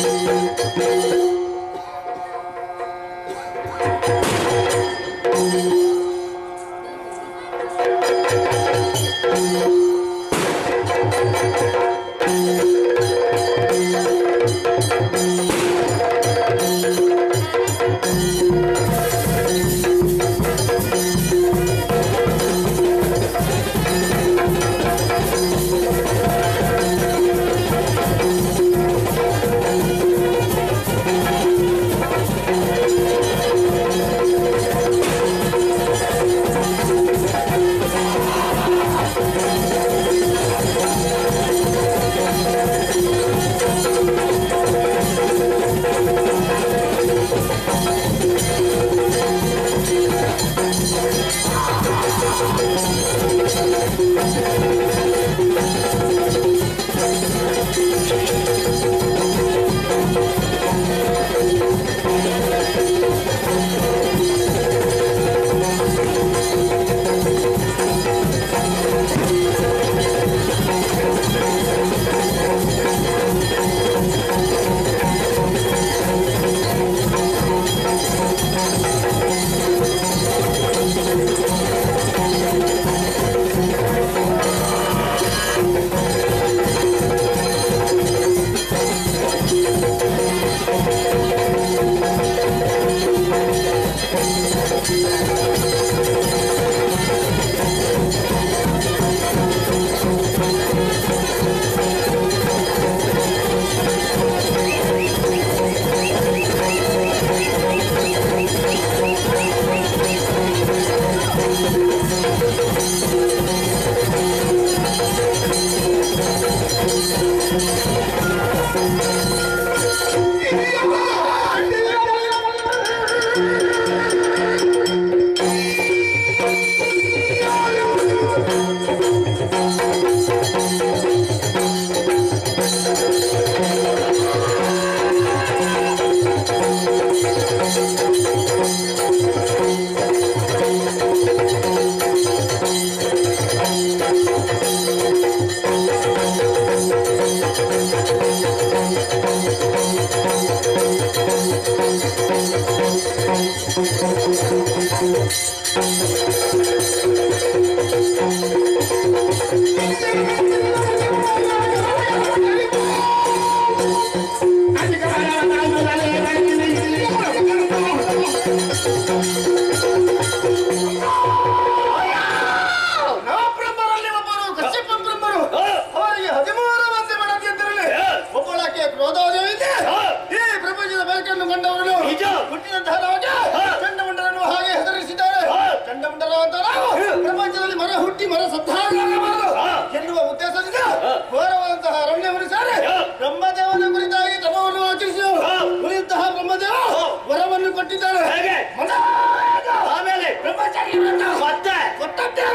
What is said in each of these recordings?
ನವಬ್ರಹ್ಮರಲ್ಲಿ ಒಬ್ಬರು ಕಶ್ಯಪ ಬ್ರಹ್ಮರು ಅವರಿಗೆ ಹದಿಮೂರು ಮಂದಿ ಮಡದಿಯಂತರಲ್ಲಿ ಒಬ್ಬಳಕ್ಕೆ ಕ್ರೋಧೋದಯ ಇದೆ ಈ ಪ್ರಪಂಚದ ಬೆಳಕನ್ನು ಕಂಡವರನ್ನು ನಿಜ. ಹುಟ್ಟಿದಂತಹ ರಾಜ ಚಂಡಮುಂಡರನ್ನು ಹಾಗೆ ಹೆದರಿಸಿದ್ದಾರೆ ಚಂಡಮುಂಡರ ಅಂತ ನಾವು ಪ್ರಪಂಚದಲ್ಲಿ ಮರ ಹುಟ್ಟಿ ಮರ ಸತ್ತಾಗಬಾರದು ಎನ್ನುವ ಉದ್ದೇಶದಿಂದ ಘೋರವಾದಂತಹ ಅರಣ್ಯವನ್ನು ಸಾರಿ ಬ್ರಹ್ಮದೇವನ ಕುರಿತಾಗಿ ತಪವನ್ನು ಆಚರಿಸಿ ಉಳಿದಂತಹ ಬ್ರಹ್ಮದೇವ ವರವನ್ನು ಕೊಟ್ಟಿದ್ದಾರೆ ಹೇಗೆ? ಮನೋರಾಗ ಆಮೇಲೆ ಬ್ರಹ್ಮಚಾರಿ ವ್ರತ ಮತ್ತೆ ಕೊಟ್ಟಂತೆ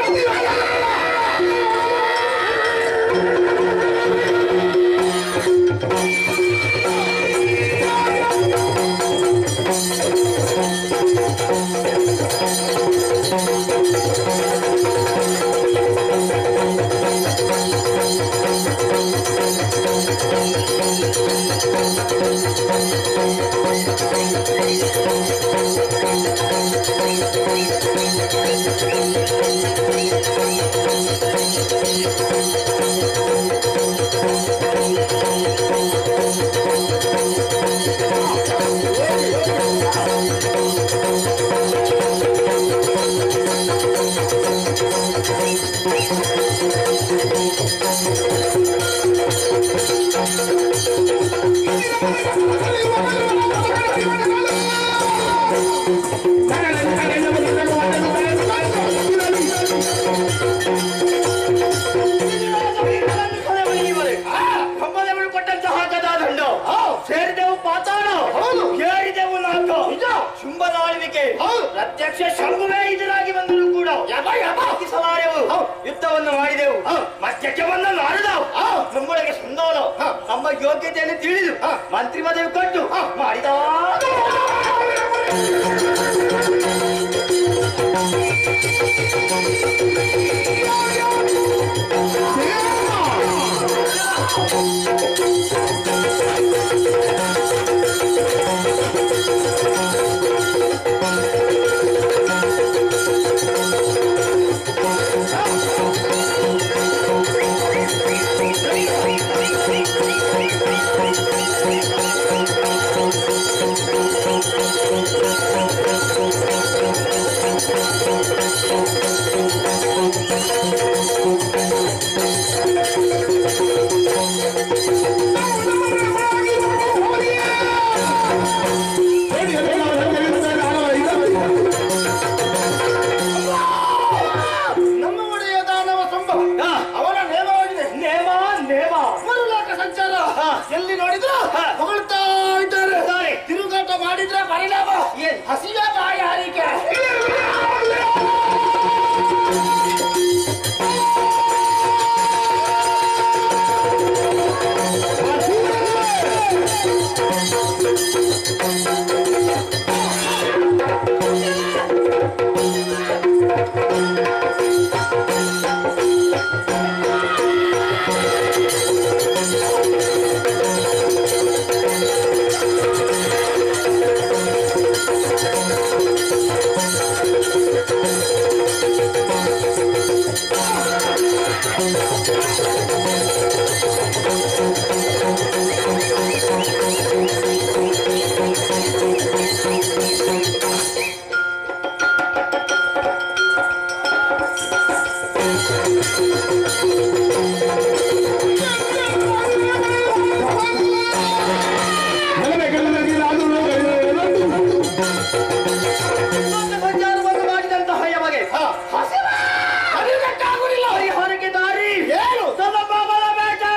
ಬ್ರಹ್ಮದೇವರು ಕೊಟ್ಟಂತಹ ಗದಾದಂಡ ಸೇರಿದೆವು ಪಾತಾಳ ಹೌದು. ಕೇಳಿದೆವು ನಾಲ್ಕು ನಿಜ. ಶುಂಭದ ಆಳ್ವಿಕೆ ಹೌದು. ಪ್ರತ್ಯಕ್ಷ ಶಂಭುವೇ ಎದುರಾಗಿ ಬಂದರೂ ಕೂಡ ಸಾಗಿಸಲಾರೆವು ಯುದ್ಧವನ್ನು ಮಾಡಿದೆವು ಮಧ್ಯಕ್ಕೆ ಬಂದ ನಾರದವು ನಮ್ಮೊಳಗೆ ಸಂದೋಲ ನಮ್ಮ ಯೋಗ್ಯತೆಯನ್ನು ತಿಳಿದು ಮಂತ್ರಿ ಪದವಿ ಕೊಟ್ಟು ಮಾಡಿದ ¡Vamos! ಹಸಿವೆ ಬಾಯಾರಿಕೆ ಇನ್ನೊಂದು ಸಂಚಾರವನ್ನು ಮಾಡಿದಂತಹ ಯಮಗೆ ಹಸಿವೆ ಹರಿಯಕ್ಕಾಗುವುದಿಲ್ಲ ಪರಿಹಾರಕ್ಕೆ ದಾರಿ ಏನು ಸದಭಾವದ ಬೇಟೆ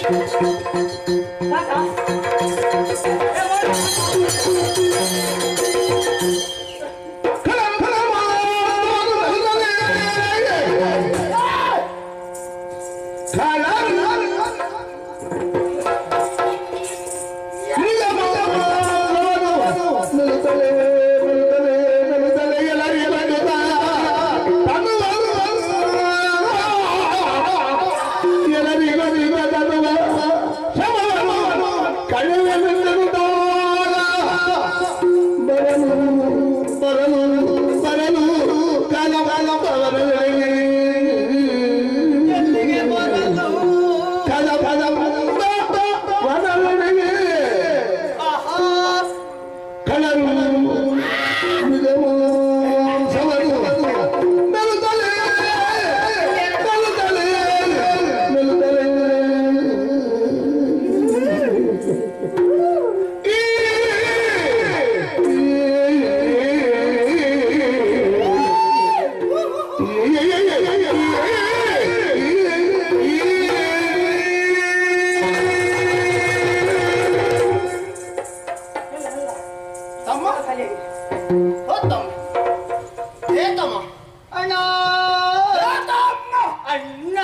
ತಮ್ಮ ಓ ತಮ್ಮ ಏ ತಮ್ಮ ಅಣ್ಣ ಏ ತಮ್ಮ ಅಣ್ಣ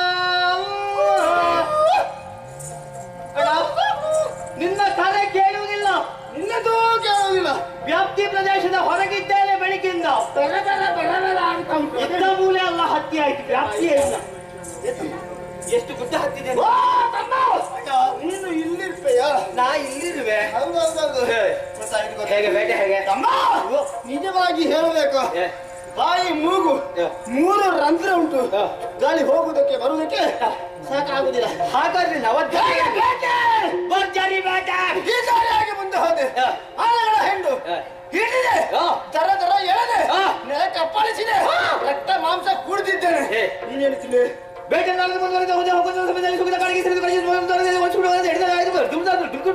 ಅಣ್ಣ ನಿನ್ನ ಕರೆ ಕೇಳುವುದಿಲ್ಲ ನಿನ್ನದು ಕೇಳುವುದಿಲ್ಲ ವ್ಯಾಪ್ತಿ ಪ್ರದೇಶದ ಹೊರಗಿದ್ದೇನೆ ಬೆಳಕಿಂದ ಬೆರ ಬೆರ ಬೆರ ಬೆರ ಅಂತ ಉಂಟು. ಎದ್ದ ಮೂಲೆ ಅಲ್ಲ ಹತ್ತಿ ಆಯ್ತು ವ್ಯಾಪ್ತಿಯೇ ಇಲ್ಲ ಎಷ್ಟು ಗುಡ್ಡ ಹತ್ತಿದ್ದೇನೆ ಓ ತಮ್ಮ ನೀನು ಇಲ್ಲಿರ್ಪೆಯ ನಾ ಇಲ್ಲಿರುವೆ ಹೌದೌದೌದು ಹೇ. ಗೊತ್ತಾಯ್ತು ಗೊತ್ತಾಯ್ತು. ಹೇಗೆ ಬೇಟೆ ಹೇಗೆ ತಮ್ಮ ನಿಜವಾಗಿ ಹೇಳಬೇಕು ಏ, ಬಾಯಿ ಮೂಗು ಏ. ಮೂರು ರಂಧ್ರ ಉಂಟು ಹಾ. ಗಾಳಿ ಹೋಗುವುದಕ್ಕೆ ಬರುವುದಕ್ಕೆ ಸಾಕಾಗುದಿಲ್ಲ ಹಾಗಾದ್ರೆ ನವದ್ಯಾರಿ ಭರ್ಜರಿ ಬೇಟೆ ಈ ದಾರಿಯಾಗಿ ಮುಂದೆ ಹೋದೆ ಹಾ. ಆನೆಗಳ ಹೆಂಡು ಹಾ. ಹಿಡಿದೆ ಹಾ. ದರ ದರ ಎಳೆದೆ ಹಾ. ನೆಲಕ್ಕೆ ಅಪ್ಪಳಿಸಿದೆ ರಕ್ತ ಮಾಂಸ ಕುಡಿದಿದ್ದೇನೆ ಏ. ನೀನ್ ಹೇಳ್ತೀನಿ ಬೇಟೆ ನಡೆದು ಮುಂದುವರೆದ ಹೋದ ಹೋಗುವ ಸಮಯದಲ್ಲಿ ಸುಖದ ಕಾಡಿಗೆ ಸಿಡಿದು ಕಳಿಸಿ ಮುಂದುವರೆದ ಒಂದು ಸುಡುವ ಹಿಡಿದ ದುಮ್ದಾದ್ರು ದುಡ್ಡು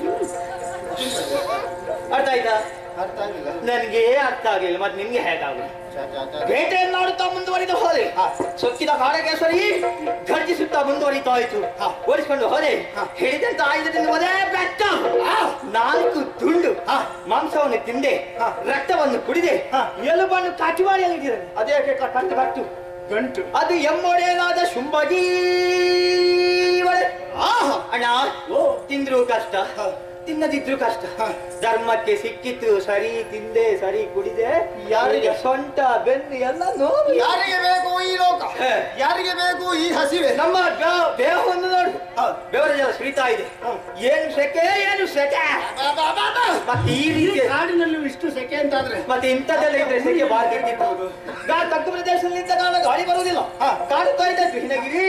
ಅರ್ಥ ಆಯ್ತಾ ಅರ್ಥ ಆಗಿಲ್ಲ ನನಗೆ ಅರ್ಥ ಆಗಲಿಲ್ಲ ಮತ್ತೆ ನಿಮ್ಗೆ ಹೇಗಾಗುದು ಚಾ, ಚಾ, ಚಾ. ಬೇಟೆಯನ್ನಾಡುತ್ತಾ ಮುಂದುವರಿದು ಹೋದೆ ಸೊಕ್ಕಿದ ಕಾಡಕೇಶ್ವರಿ ಗರ್ಜಿಸುತ್ತಾ ಮುಂದುವರಿತಾ ಇತ್ತು ಓಡಿಸಿಕೊಂಡು ಹೋದೆ ಹಿಡಿದಂತ ಆಯುಧದಿಂದ ಹೋದೆ ಬೆಟ್ಟ ನಾಲ್ಕು ತುಂಡು ಮಾಂಸವನ್ನು ತಿಂದೆ ರಕ್ತವನ್ನು ಕುಡಿದೆ ಎಲುಬನ್ನು ಕಟ್ಟಿ ಮಾಡಿ ಅಲ್ಲಿಟ್ಟಿದೆ ಅದೇ ಕಂಡು ಕಟ್ಟು ಗಂಟು ಅದು ಎಮ್ಮೊಡೆಯನಾದ ಶುಂಭಗಿ ಒಡೆ. ಆಹಾ ಅಣ್ಣ ತಿಂದ್ರು ಕಷ್ಟ ತಿನ್ನದಿದ್ರು ಕಷ್ಟ ಧರ್ಮಕ್ಕೆ ಸಿಕ್ಕಿತ್ತು ಸರಿ ತಿಂದೆ ಸರಿ ಕುಡಿದೆ ಯಾರಿಗೆ? ಸೊಂಟ ಬೆನ್ನು ಎಲ್ಲ ನೋವು ಯಾರಿಗೆ ಬೇಕು ಈ ಲೋಕ ಹೇ. ಯಾರಿಗೆ ಬೇಕು ಈ ಹಸಿವೆ ನಮ್ಮ ಬೇ- ದೇಹವನ್ನು ನೋಡು ಹೌದು. ಬೆವರ ಜಲ ಸುರಿತಾ ಇದೆ ಏನು ಸೆಕೆ ಏನು ಸೆಕೆ ಬಾ, ಬಾ, ಬಾ, ಬಾ. ಮತ್ತೆ ಈ ಈ ರೀತಿ ಕಾಡಿನಲ್ಲಿ ಇಷ್ಟು ಸೆಕೆ ಅಂತಾದ್ರೆ ಮತ್ತೆ ಇಂಥದ್ದೆಲ್ಲ ಇದ್ರೆ ಸೆಕೆ ಬಾರ್ದಿತ್ತು ಗಾ ತಗ್ಗು ಪ್ರದೇಶದಲ್ಲಿ ಇದ್ದ ಕಾರಣ ಗಾಳಿ ಬರುವುದಿಲ್ಲ ಕಾಡು ಕಾಯ್ತಾ ಇತ್ತು ಹಿನಗಿರಿ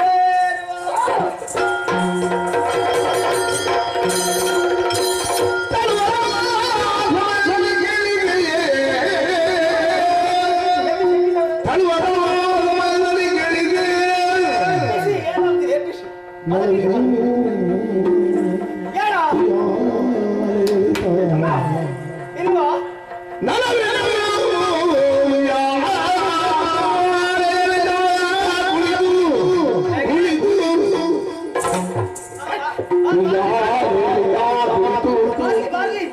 ಏನಾಗ್ತಿದೆ ಎಬ್ಬಿಸು. ಹೇಳ ಇಲ್ವಾ ಬರ್ಲಿ ಬರ್ಲಿ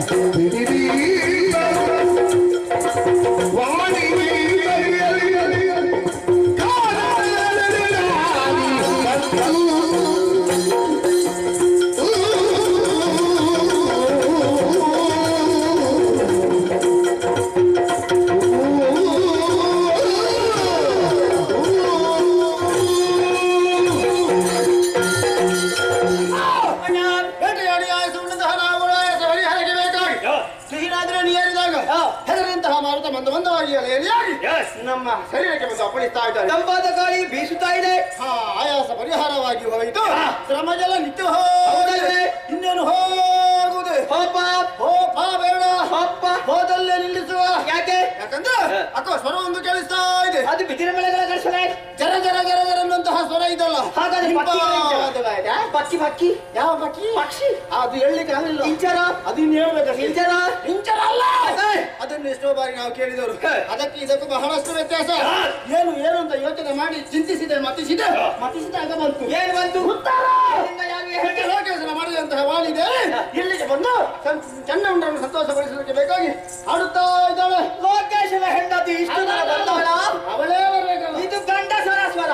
ಬೇಟೆಯಾಡಿ ಆಯಸ ಉಳ್ಳಂತಹ ನಾವುಗಳು ಆಯಸ ಪರಿಹಾರಕ್ಕೆ ಬೇಕಾಗಿ ಸಿಹಿನಾದ್ರೆ ನೀರಿದಾಗ ಹೆದರಿಂತಹ ಮಾರುತ ಮಂದ ಮಂದವಾಗಿ ಅಲೆಯಲಿಯಾಗಿ ನಮ್ಮ ಶರೀರಕ್ಕೆ ಬಂದು ಅಪ್ಪಳಿಸ್ತಾ ಇದ್ದಾರೆ ತಂಪಾದ ಗಾಳಿ ಬೀಸುತ್ತಾ ಇದೆ ಹಾ ಆಯಾಸ ಪರಿಹಾರವಾಗಿ ಹೋಯಿತು ಹಾ. ಶ್ರಮಜಲ ನಿತ್ಯ ಹೋಗಿದೆ ಹೌದಲ್ವೇ? ಇನ್ನೇನು ಹೋಗುದೆ ಹೋಪ ಹೋ ಪಾ ಬೇಡ ಹೋಪ ಹೋದಲ್ಲೇ ನಿಲ್ಲಿಸುವ ಯಾಕೆ ಯಾಕಂದ್ರೆ ಹಾ. ಅಕ್ಕ ಸ್ವರ ಒಂದು ಕೇಳಿಸ್ತಾ ಇದೆ ಅದು ಬಿದಿರ ಮಳೆಗಳ ಘರ್ಷಣೆ ಜರ ಜರ ಜರ ಜರ ಅನ್ನುವಂತಹ ಸ್ವರ ಇದಲ್ಲ ಹಾಗಾದ್ರೆ ಪಕ್ಕಿ ಇಂಪಾದವಾದ- ಪಕ್ಕಿ ಪಕ್ಕಿ ಯಾವ ಪಕ್ಷಿ ಪಕ್ಷಿ ಅದು ಹೇಳಲಿಕ್ಕೆ ಆಗಲಿಲ್ಲ ಇಂಚರ ಅದು ಇನ್ನು ಹೇಳ್ಬೇಕು ಇಂಚರ ಇಂಚರ ಅಲ್ಲ ಅದೇ. ಅದನ್ನು ಎಷ್ಟೋ ಬಾರಿ ನಾವು ಕೇಳಿದವರು ಹೇ. ಅದಕ್ಕೆ ಇದಕ್ಕೂ ಬಹಳಷ್ಟು ವ್ಯತ್ಯಾಸ ಏನು ಏನು ಅಂತ ಯೋಚನೆ ಮಾಡಿ ಚಿಂತಿಸಿದೆ ಮತಿಸಿದೆ ಮತಿಸಿದಾಗ ಬಂತು ಏನ್ ಬಂತು ಉತ್ತರ ಅಲ್ಲಿಂದ ಯಾರಿಗೆ ಹೇಳಿ? ಹೆಂಗೆ ಲೋಕೇಶನ ಮಾಡಿದಂತಹ ವಾಲಿದೆ ಇಲ್ಲಿಗೆ ಬಂದು ಸಂ- ಚನ್ನ ಉಂಡರನ್ನು ಸಂತೋಷಪಡಿಸಲಿಕ್ಕೆ ಬೇಕಾಗಿ ಆಡುತ್ತಾ ಇದ್ದಾಳೆ ಲೋಕೇಶನ ಹೆಂಡತಿ ಇಷ್ಟು ದೂರ ಬಂದವಳ ಅವಳೇ ಬರಬೇಕಲ್ಲ ಇದು ಗಂಡಸರ ಸ್ವರ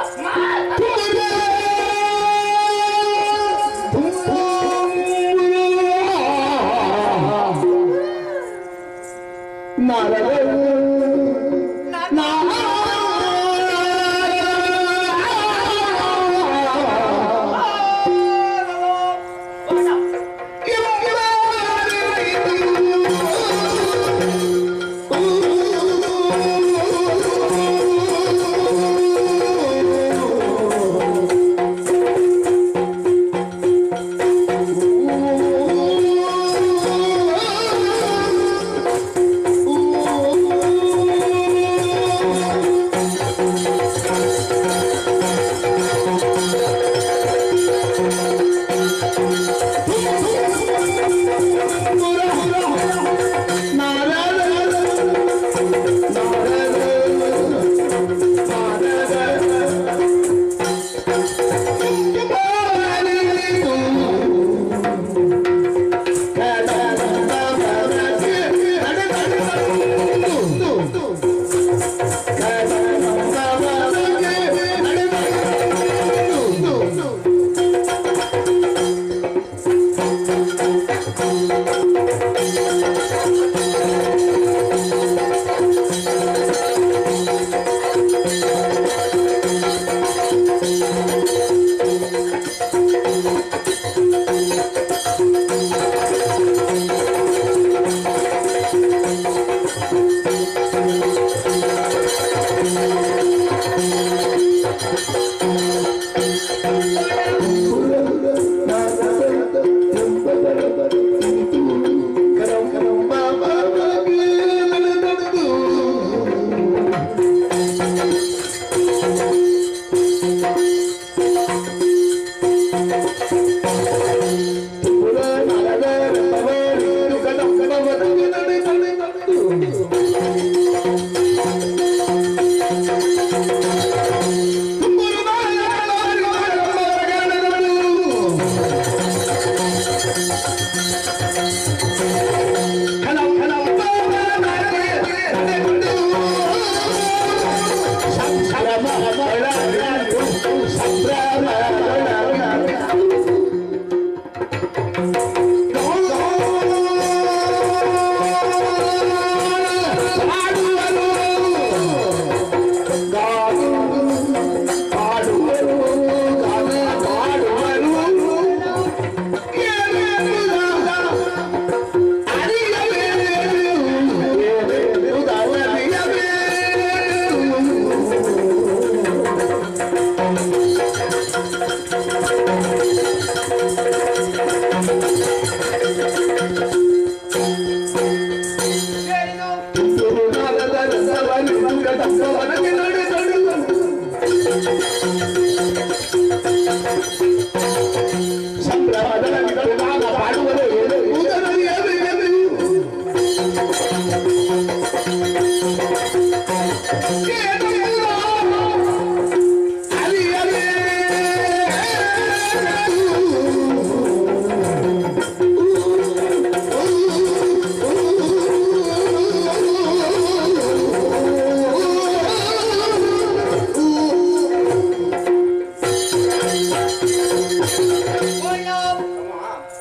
Thank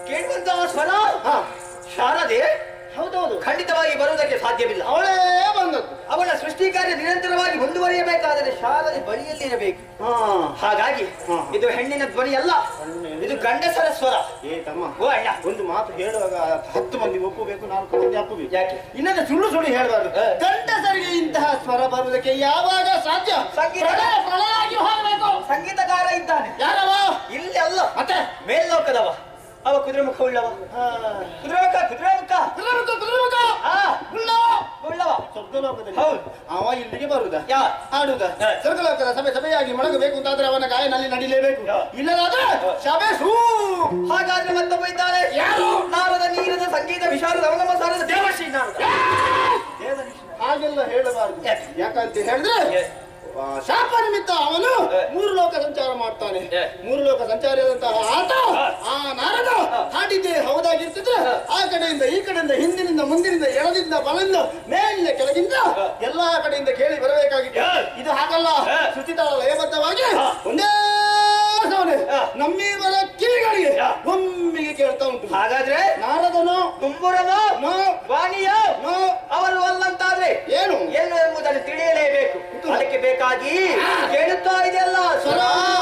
ಕೇಳುವಂತಹ ಸ್ವರ ಹಾ ಶಾರದೆ ಹೌದೌದು ಖಂಡಿತವಾಗಿ ಬರುವುದಕ್ಕೆ ಸಾಧ್ಯವಿಲ್ಲ ಅವಳೇ ಬಂದದ್ದು ಅವಳ ಸೃಷ್ಟಿ ಕಾರ್ಯ ನಿರಂತರವಾಗಿ ಮುಂದುವರಿಯಬೇಕಾದರೆ ಶಾರದೆ ಬಳಿಯಲ್ಲಿರಬೇಕು ಹಾ ಹಾಗಾಗಿ ಹಾ. ಇದು ಹೆಣ್ಣಿನ ಧ್ವನಿ ಅಲ್ಲ ಇದು ಗಂಡಸರ ಸ್ವರ ಏ ತಮ್ಮ ಓ ಅಣ್ಣ ಒಂದು ಮಾತು ಹೇಳುವಾಗ ಹತ್ತು ಮಂದಿ ಒಪ್ಪಬೇಕು ನಾಲ್ಕು ಮಂದಿ ಒಪ್ಪಬೇಕು ಯಾಕೆ ಇನ್ನೊಂದು ಸುಳ್ಳು ಸುಳ್ಳು ಹೇಳಬಾರ್ದು ಹಾ. ಗಂಡಸರಿಗೆ ಇಂತಹ ಸ್ವರ ಬರುವುದಕ್ಕೆ ಯಾವಾಗ ಸಾಧ್ಯ ಸಂಗೀತ. ಪ್ರಳಯ ಪ್ರಳಯ ಆಗಿ ಹೋಗಬೇಕು ಸಂಗೀತಗಾರ ಇದ್ದಾನೆ ಯಾರವ ಇಲ್ಲಿ ಅಲ್ಲ ಮತ್ತೆ ಮೇಲ್ಲೋಕದವ ಅವ ಕುದುರೆ ಮುಖ ಉಳ್ಳವ ಕುದುರೆ ಮುಖ ಕುದುರೆ ಮುಖ ಕುದುರೆಮುಖ ಕುದುರೆಮುಖ ಆ ಉಳ್ಳವ ಉಳ್ಳವ ಸ್ವರ್ಗಲೋಕದಲ್ಲಿ ಹೌದು. ಅವ ಇಲ್ಲಿಗೆ ಬರುದ ಯಾ ಆಡುದ ಹಾ. ಸ್ವರ್ಗಲೋಕದ ಸಭೆ ಸಭೆಯಾಗಿ ಮೊಳಗಬೇಕು ಅಂತಾದ್ರೆ ಅವನ ಗಾಯನಲ್ಲಿ ನಡಿಲೇಬೇಕು ಹಾ. ಇಲ್ಲದಾದ್ರೆ ಸಭೆ ಸೂ ಹಾಗಾದ್ರೆ ಮತ್ತೊಬ್ಬ ಇದ್ದಾನೆ ಯಾರು? ನಾರದ ನೀರದ ಸಂಗೀತ ವಿಶಾರದ ಅವಗಮ ಸಾರದ ದೇವಶ್ರೀ ನಾರದ ಹಾಗೆಲ್ಲ ಹೇಳಬಾರದು ಯಾಕೆ? ಯಾಕಂತ ಹೇಳಿದ್ರೆ ಏ. ಆ, ಶಾಪ ನಿಮಿತ್ತ ಅವನು ಏ. ಮೂರು ಲೋಕ ಸಂಚಾರ ಮಾಡ್ತಾನೆ ಏ. ಮೂರು ಲೋಕ ಸಂಚಾರಿಯಾದಂತಹ ಆತ ಹಾ. ಆ ನಾರದ ಹಾಡಿದ್ದೆ ಹೌದಾಗಿರ್ತಿದ್ರೆ ಹಾ. ಆ ಕಡೆಯಿಂದ ಈ ಕಡೆಯಿಂದ ಹಿಂದಿನಿಂದ ಮುಂದಿನಿಂದ ಎಡದಿಂದ ಬಲದಿಂದ ಮೇಲಿನ ಕೆಳಗಿಂದ ಹಾ. ಎಲ್ಲಾ ಕಡೆಯಿಂದ ಕೇಳಿ ಬರಬೇಕಾಗಿತ್ತು ಹಾ. ಇದು ಹಾಗಲ್ಲ ಹಾ. ಸುತ್ತಿತಾಳ ಲಯಬದ್ಧವಾಗಿ ಹಾ. ಒಂದೇ ಸವನೆ ಹಾ. ನಮ್ಮೀವರ ಕಿವಿಗಳಿಗೆ ಹಾ. ಒಮ್ಮೆಗೆ ಕೇಳ್ತಾ ಉಂಟು ಹಾಗಾದ್ರೆ ನಾರದನು ತುಂಬುರನು ನೋ ವಾಣಿಯೋ ನೋ ಅವರು ಅಲ್ಲಂತಾದ್ರೆ ಏನು ಏನು ಎಂಬುದನ್ನು ತಿಳಿಯಲೇಬೇಕು ಅದಕ್ಕೆ ಬೇಕಾಗಿ ಕೇಳುತ್ತಾ ಇದೆಯಲ್ಲ ಸ್ವರ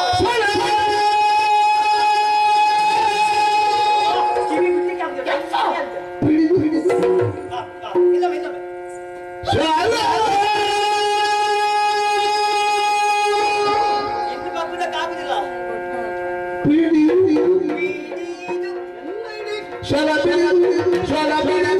ಕಿವಿ ಬಿಡ್ಲಿಕ್ಕೆ ಆಗುದಿಲ್ಲ. ಆ, ಆ, ಇನ್ನೊಮ್ಮೆ ಇನ್ನೊಮ್ಮೆ ಇನ್ನು ಕಬ್ಬುದಕ್ಕಾಗುದಿಲ್ಲ Shall I be? Shall I be?